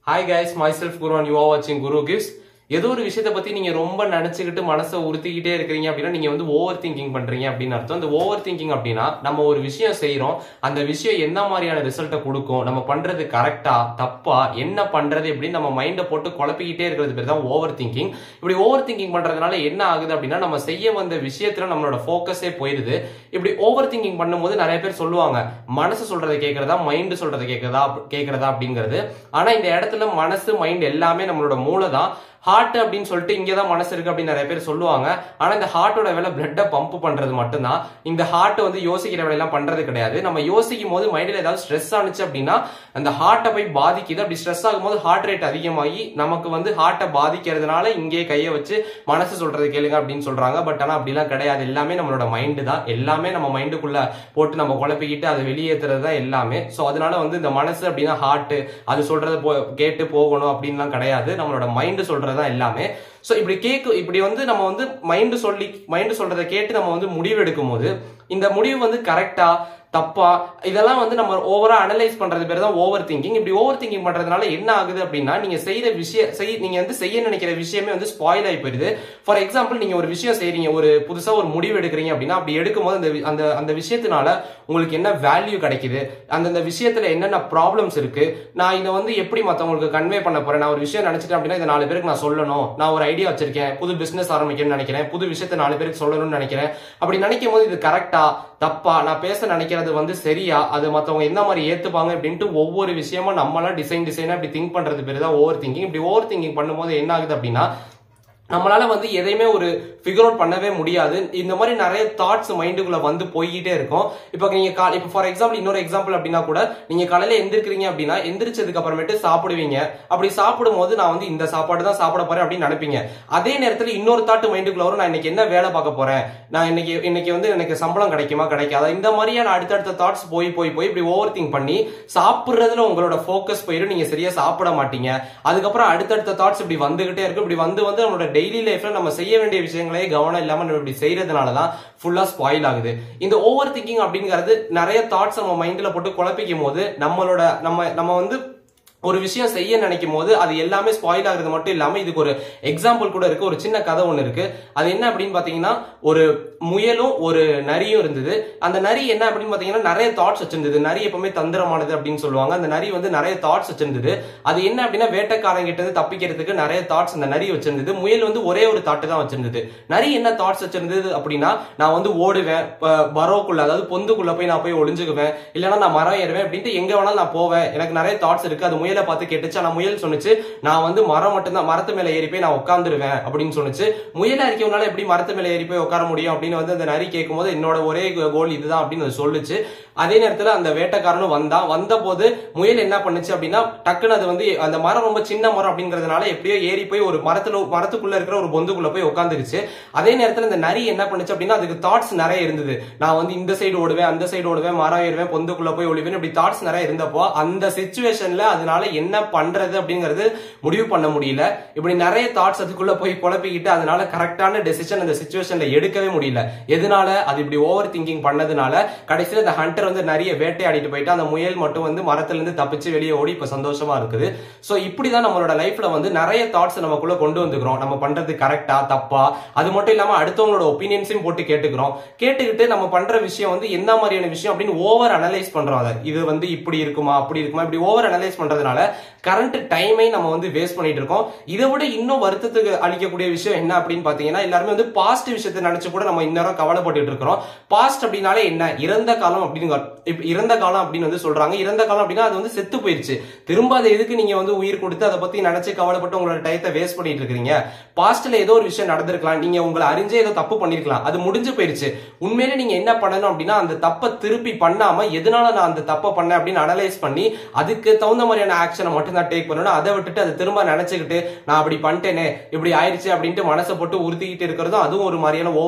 hi guys myself Guru and you are வாட்சிங் Guru gives ஏதோ ஒரு விஷயத்தை பத்தி நீங்க ரொம்ப நினைச்சுக்கிட்டு மனசை உறுத்திக்கிட்டே இருக்கிறீங்க அப்படின்னா நீங்க வந்து ஓவர் திங்கிங் பண்றீங்க அப்படின்னு அர்த்தம் இந்த ஓவர் திங்கிங் அப்படின்னா நம்ம ஒரு விஷயம் செய்யறோம் அந்த விஷயம் என்ன மாதிரியான ரிசல்ட்டை கொடுக்கும் நம்ம பண்றது கரெக்டா தப்பா என்ன பண்றது அப்படின்னு நம்ம மைண்டை போட்டு குழப்பிக்கிட்டே இருக்கிறது பேர் தான் ஓவர் திங்கிங் இப்படி ஓவர் திங்கிங் பண்றதுனால என்ன ஆகுது அப்படின்னா நம்ம செய்ய வந்த விஷயத்துல நம்மளோட ஃபோக்கஸே போயிருது இப்படி ஓவர் திங்கிங் பண்ணும்போது நிறைய பேர் சொல்லுவாங்க மனசு சொல்றதை கேட்கறதா மைண்ட் சொல்றதை கேட்கறதா கேட்கறதா அப்படிங்கிறது ஆனா இந்த இடத்துல மனசு மைண்ட் எல்லாமே நம்மளோட மூளை தான் ஹார்ட் அப்படின்னு சொல்லிட்டு இங்கே தான் மனசு இருக்கு அப்படின்னு நிறைய பேர் சொல்லுவாங்க ஆனா இந்த ஹார்ட்டோட வேலை பிளட்டை பம்ப் பண்றது மட்டும்தான் இந்த ஹார்ட் வந்து யோசிக்கிற வேலையெல்லாம் பண்றது கிடையாது நம்ம யோசிக்கும் போது மைண்டில் ஏதாவது ஸ்ட்ரெஸ் ஆனிச்சு அப்படின்னா அந்த ஹார்ட்டை போய் பாதிக்குது அப்படி ஸ்ட்ரெஸ் ஆகும்போது ஹார்ட் ரேட் அதிகமாகி நமக்கு வந்து ஹார்ட்டை பாதிக்கிறதுனால இங்கே கையை வச்சு மனசு சொல்றது கேளுங்க அப்படின்னு சொல்றாங்க பட் ஆனா அப்படிலாம் கிடையாது எல்லாமே நம்மளோட மைண்டு தான் எல்லாமே நம்ம மைண்டுக்குள்ள போட்டு நம்ம குழப்பிக்கிட்டு அதை வெளியேற்றுறது தான் எல்லாமே ஸோ அதனால வந்து இந்த மனசு அப்படின்னா ஹார்ட் அது சொல்றத போ கேட்டு போகணும் அப்படின்லாம் கிடையாது நம்மளோட மைண்டு சொல்றது தான் எல்லாமே ஸோ இப்படி கேக்கு இப்படி வந்து நம்ம வந்து மைண்டு சொல்லி மைண்டு சொல்றதை கேட்டு நம்ம வந்து முடிவு எடுக்கும் போது இந்த முடிவு வந்து கரெக்டா தப்பா இதெல்லாம் வந்து நம்ம ஓவரா அனலைஸ் பண்றது பேர் தான் ஓவர் திங்கிங் இப்படி ஓவர் திங்கிங் பண்றதுனால என்ன ஆகுது அப்படின்னா நீங்க செய்யற விஷயம் செய் நீங்க வந்து செய்ய நினைக்கிற விஷயமே வந்து ஸ்பாயில் ஆகி போயிருது ஃபார் எக்ஸாம்பிள் நீங்க ஒரு விஷயம் செய்றீங்க ஒரு புதுசா ஒரு முடிவு எடுக்கிறீங்க அப்படின்னா அப்படி எடுக்கும்போது அந்த வி- அந்த அந்த விஷயத்தினால உங்களுக்கு என்ன வேல்யூ கிடைக்குது அந்தந்த விஷயத்துல என்னென்ன ப்ராப்ளம்ஸ் இருக்கு நான் இதை வந்து எப்படி மத்தவங்களுக்கு கன்வே பண்ண போறேன் நான் ஒரு விஷயம் நினைச்சிட்டேன் அப்படின்னா இதை நாலு பேருக்கு நான் சொல்லணும் நான் ஒரு ஐடியா வச்சிருக்கேன் புது பிசினஸ் ஆரம்பிக்கணும்னு நினைக்கிறேன் புது விஷயத்தை நாலு பேருக்கு சொல்லணும்னு நினைக்கிறேன் அப்படி நினைக்கும் போது இது கரெக்டா தப்பா நான் பேச நினைக்கிறது வந்து சரியா அது மத்தவங்க என்ன மாதிரி ஏத்துப்பாங்க அப்படின்ட்டு ஒவ்வொரு விஷயமா நம்மளா டிசைன் டிசைனா இப்படி திங்க் பண்றது பேர் தான் ஓவர் திங்கிங் இப்படி ஓவர் திங்கிங் பண்ணும்போது என்ன ஆகுது அப்படின்னா நம்மளால வந்து எதையுமே ஒரு ஃபிகர் அவுட் பண்ணவே முடியாது இந்த மாதிரி நிறைய தாட்ஸ் மைண்டுக்குள்ள வந்து போய்கிட்டே இருக்கும் இப்போ நீங்க கா இப்போ ஃபார் எக்ஸாம்பிள் இன்னொரு எக்ஸாம்பிள் அப்படின்னா கூட நீங்க காலையில எந்திரிக்கிறீங்க அப்படின்னா எந்திரிச்சதுக்கு அப்புறமேட்டு சாப்பிடுவீங்க அப்படி சாப்பிடும் போது நான் வந்து இந்த சாப்பாடு தான் சாப்பிட போறேன் அப்படின்னு நினைப்பீங்க அதே நேரத்துல இன்னொரு தாட் மைண்டுக்குள்ள வரும் நான் இன்னைக்கு என்ன வேலை பார்க்க போறேன் நான் இன்னைக்கு இன்னைக்கு வந்து எனக்கு சம்பளம் கிடைக்குமா கிடைக்காதா இந்த மாதிரியான அடுத்தடுத்த தாட்ஸ் போய் போய் போய் இப்படி ஓவர் திங்க் பண்ணி சாப்பிடுறதுல உங்களோட ஃபோக்கஸ் போயிடும் நீங்க சரியா சாப்பிட மாட்டீங்க அதுக்கப்புறம் அடுத்தடுத்த தாட்ஸ் இப்படி வந்துகிட்டே இருக்கும் இப்படி வந்து வந்து நம்மளோட டெய்லி லைஃப்ல நம்ம செய்ய வேண்டிய விஷயங்களே கவனம் இல்லாம நம்ம இப்படி செய்யறதுனால தான் ஃபுல்லா ஸ்பாயில் ஆகுது இந்த ஓவர் திங்கிங் அப்படிங்கிறது நிறைய தாட்ஸ் நம்ம மைண்ட்ல போட்டு குழப்பிக்கும் போது நம்மளோட நம்ம நம்ம வந்து ஒரு விஷயம் செய்ய நினைக்கும் போது அது எல்லாமே ஸ்பாயில் ஆகுறது மட்டும் இல்லாம இதுக்கு ஒரு எக்ஸாம்பிள் கூட இருக்கு ஒரு சின்ன கதை ஒண்ணு இருக்கு அது என்ன அப்படின்னு பாத்தீங்கன்னா ஒரு முயலும் ஒரு நரியும் இருந்தது அந்த நரி என்ன அப்படின்னு பாத்தீங்கன்னா நிறைய தாட்ஸ் வச்சிருந்தது நரி எப்பவுமே தந்திரமானது அப்படின்னு சொல்லுவாங்க அந்த நரி வந்து நிறைய தாட்ஸ் வச்சிருந்தது அது என்ன அப்படின்னா வேட்டைக்காரங்க கிட்ட இருந்து தப்பிக்கிறதுக்கு நிறைய தாட்ஸ் அந்த நரி வச்சிருந்தது முயல் வந்து ஒரே ஒரு தாட்டு தான் வச்சிருந்தது நரி என்ன தாட்ஸ் வச்சிருந்தது அப்படின்னா நான் வந்து ஓடுவேன் ப- பரோக்குள்ள அதாவது பொந்துக்குள்ள போய் நான் போய் ஒளிஞ்சுக்குவேன் இல்லைன்னா நான் மரம் ஏறுவேன் அப்படின்ட்டு எங்க வேணாலும் நான் போவேன் எனக்கு நிறைய தாட்ஸ் இருக்கு அது முயலை பார்த்து கேட்டுச்சு ஆனா முயல் சொன்னுச்சு நான் வந்து மரம் மட்டும்தான் மரத்து மேல ஏறி போய் நான் உட்காந்துருவேன் அப்படின்னு சொன்னுச்சு முயலா இருக்கவனால எப்படி மரத்து மேல ஏறி போய் உட்கார முடியும் அப்படின்னு வந்து அந்த நரி கேட்கும்போது என்னோட ஒரே கோல் இதுதான் அப்படின்னு அது சொல்லுச்சு அதே நேரத்துல அந்த வேட்டைக்காரனும் வந்தான் வந்த போது முயல் என்ன பண்ணுச்சு அப்படின்னா டக்குன்னு அது வந்து அந்த மரம் ரொம்ப சின்ன மரம் அப்படிங்கறதுனால எப்படியோ ஏறி போய் ஒரு மரத்துல மரத்துக்குள்ள இருக்கிற ஒரு பொந்துக்குள்ள போய் உட்காந்துருச்சு அதே நேரத்துல இந்த நரி என்ன பண்ணுச்சு அப்படின்னா அதுக்கு தாட்ஸ் நிறைய இருந்தது நான் வந்து இந்த சைடு ஓடுவேன் அந்த சைடு ஓடுவேன் மரம் ஏறுவேன் பொந்துக்குள்ள போய் ஒளிவேன் இப்படி தாட்ஸ் நிறைய இருந்தப்போ அந்த சுச்சுவேஷன்ல அதனால என்ன பண்றது அப்படிங்கிறது முடிவு பண்ண முடியல இப்படி நிறைய தாட்ஸ் அதுக்குள்ள போய் குழப்பிக்கிட்டு அதனால கரெக்டான டெசிஷன் அந்த சுச்சுவேஷன்ல எடுக்கவே முடியல எதனால அது இப்படி ஓவர் திங்கிங் பண்ணதுனால கடைசியில இந்த ஹண்டர் வந்து நிறைய வேட்டையாடிட்டு போயிட்டு அந்த முயல் மட்டும் வந்து மரத்துல இருந்து தப்பிச்சு வெளியே ஓடி இப்ப சந்தோஷமா இருக்குது சோ இப்படிதான் நம்மளோட லைஃப்ல வந்து நிறைய தாட்ஸ் நமக்குள்ள கொண்டு வந்துக்கிறோம் நம்ம பண்றது கரெக்டா தப்பா அது மட்டும் இல்லாம அடுத்தவங்களோட ஒப்பீனியன்ஸையும் போட்டு கேட்டுக்கிறோம் கேட்டுக்கிட்டு நம்ம பண்ற விஷயம் வந்து என்ன மாதிரியான விஷயம் அப்படின்னு ஓவர் அனலைஸ் பண்றோம் அதை இது வந்து இப்படி இருக்குமா அப்படி இருக்குமா இப்படி ஓவர் அனலைஸ் பண்றதுனால கரண்ட் டைமை நம்ம வந்து வேஸ்ட் பண்ணிட்டு இருக்கோம் இதை விட இன்னும் வருத்தத்துக்கு அளிக்கக்கூடிய விஷயம் என்ன அப்படின்னு பாத்தீங்கன்னா எல்லாருமே வந்து பாஸ்ட் விஷயத்தை நினைச்சு கூட நம்ம இன்னும் கவலைப்பட்டுட்டு இருக்கிறோம் பாஸ்ட் அப்படின்னாலே என்ன இறந்த காலம் அப்படின்னு இப்ப இறந்த காலம் அப்படின்னு வந்து சொல்றாங்க இறந்த காலம் அப்படின்னா அது வந்து செத்து போயிருச்சு திரும்ப அதை எதுக்கு நீங்க வந்து உயிர் கொடுத்து அதை பத்தி நினைச்சு கவலைப்பட்டு உங்களோட டயத்தை வேஸ்ட் பண்ணிட்டு இருக்கீங்க பாஸ்ட்ல ஏதோ ஒரு விஷயம் நடந்திருக்கலாம் நீங்க உங்களை அறிஞ்சே ஏதோ தப்பு பண்ணிருக்கலாம் அது முடிஞ்சு போயிருச்சு உண்மையிலே நீங்க என்ன பண்ணணும் அப்படின்னா அந்த தப்பை திருப்பி பண்ணாம எதனால நான் அந்த தப்பை பண்ணேன் அப்படின்னு அனலைஸ் பண்ணி அதுக்கு தகுந்த மாதிரியான ஆக்ஷனை மட்டும் தான் டேக் பண்ணணும் அதை விட்டுட்டு அதை திரும்ப நினைச்சுக்கிட்டு நான் அப்படி பண்ணிட்டேனே இப்படி ஆயிருச்சு அப்படின்ட்டு மனசை போட்டு உறுத்திக்கிட்டு இருக்கிறதும் அதுவும் ஒரு மாதிரியான ஓவர் திங்கிங்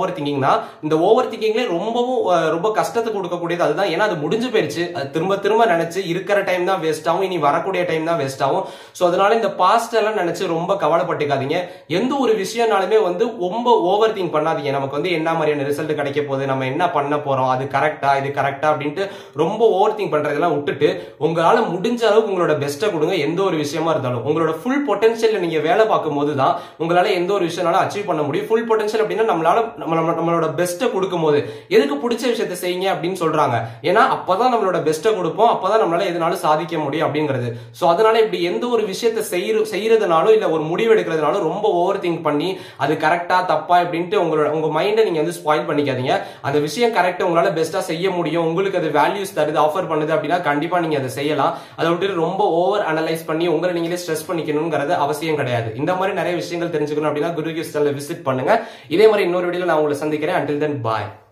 பாத்தீங்கன்னா இந்த ஓவர் திங்கிங்லேயே ரொம்பவும் அஹ், ரொம்ப கஷ்டத்தை கொடுக்கக்கூடியது அதுதான் ஏன்னா அது முடிஞ்சு போயிருச்சு அது திரும்ப திரும்ப நினைச்சு இருக்கிற டைம் தான் வேஸ்ட் ஆகும் இனி வரக்கூடிய டைம் தான் வேஸ்ட் ஆகும் ஸோ அதனால இந்த பாஸ்ட் எல்லாம் நினைச்சு ரொம்ப கவலைப்பட்டுக்காதீங்க எந்த ஒரு விஷயம்னாலுமே வந்து ரொம்ப ஓவர் திங்க் பண்ணாதீங்க நமக்கு வந்து என்ன மாதிரியான ரிசல்ட் கிடைக்க போகுது நம்ம என்ன பண்ண போறோம் அது கரெக்டா இது கரெக்டா அப்படின்ட்டு ரொம்ப ஓவர் திங்க் பண்றதெல்லாம் விட்டுட்டு உங்களால முடிஞ்ச அளவுக்கு உங்களோட பெஸ்ட்டை கொடுங்க எந்த ஒரு விஷயமா இருந்தாலும் உங்களோட ஃபுல் பொட்டன்ஷியல் நீங்க வேலை பார்க்கும் போது தான் உங்களால எந்த ஒரு விஷயம்னாலும் அச்சீவ் பண்ண முடியும் ஃபுல் பொட்டன்ஷியல் அப்படின்னா நம்மளால நம்ம நம்ம- நம்மளோட பெஸ்ட்டை கொடுக்கும் போது எதுக்கு பிடிச்ச விஷயத்தை செய்யுங்க அப்படின்னு சொல்றாங்க ஏன்னா அப்பதான் நம்மளோட பெஸ்ட்டை கொடுப்போம் அப்பதான் நம்மளால எதுனாலும் சாதிக்க முடியும் அப்படிங்கிறது சோ அதனால இப்படி எந்த ஒரு விஷயத்தை செய்யற செய்யறதுனாலும் இல்ல ஒரு முடிவு எடுக்கிறதுனாலும் ரொம்ப ஓவர் திங்க் பண்ணி அது கரெக்டா தப்பா அப்படின்ட்டு உங்களோட உங்க மைண்டை நீங்க வந்து ஸ்பாயில் பண்ணிக்காதீங்க அந்த விஷயம் கரெக்டா உங்களால பெஸ்ட்டா செய்ய முடியும் உங்களுக்கு அது வேல்யூஸ் தருது ஆஃபர் பண்ணுது அப்படின்னா கண்டிப்பா நீங்க அதை செய்யலாம் அதை விட்டுட்டு ரொம்ப ஓவர் அனலைஸ் பண்ணி உங்களை நீங்களே ஸ்ட்ரெஸ் பண்ணிக்கணுங்கிறது அவசியம் கிடையாது இந்த மாதிரி நிறைய விஷயங்கள் தெரிஞ்சுக்கணும் அப்படின்னா குரு கிஸ்டல்ல விசிட் பண்ணுங்க இதே மாதிரி இன்னொரு வீடியோல நான் உங்களை சந்திக்கிறேன் until then bye